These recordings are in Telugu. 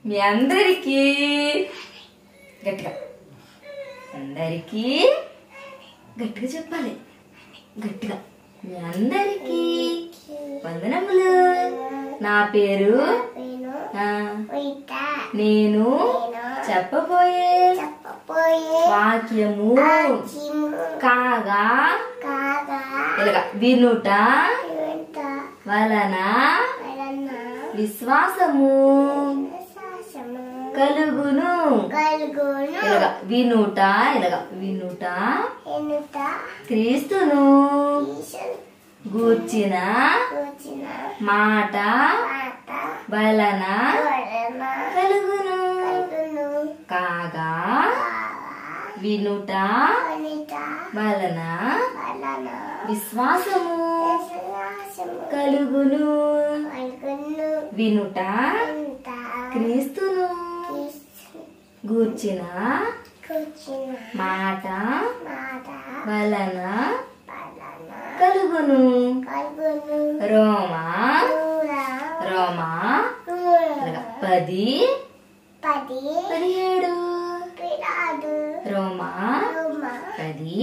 మీ అందరికీ గట్టిగా అందరికీ గట్టిగా చెప్పాలి గట్టిగా మీ అందరికీ వందనములు నా పేరు నేను ఆ, వింట నేను నేను చెప్పబోయే చెప్పబోయే వాక్యము చిము కాగా కాగా ఇలాగ వినుట వింట వలన వలన విశ్వాసము విశ్వాసము కలుగును కలుగును ఇలాగ వినుట ఇలాగ వినుట ఎన్నుట క్రీస్తును ఈశ్వరు గూర్చిన కూర్చిన మాట మాట వలన వలన కలుగును కలుగును కాగా కాగా వినుట వనిత వలన వలన విశ్వాసము విశ్వాసము కలుగును కలుగును వినుట ఎంత క్రీస్తును గూర్చిన కూర్చిన మాట మాట వలన వలన కలుగును కలుగును రోమా దూర రోమా దూర ఇలాగ పది పది పదిహేడు పిరాడు రోమా రోమ పది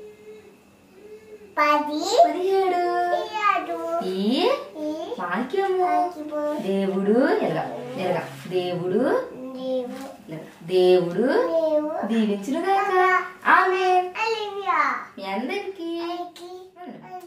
పది పదిహేడు పిరాడు ఈ ఈ వాక్యము వాక్యము దేవుడు ఎలాగ ఎలాగ దేవుడు దేవు ఇలాగ దేవుడు దేవు దీవించును గాక ఆమె అలివియా మీ అందరికీ ఐకి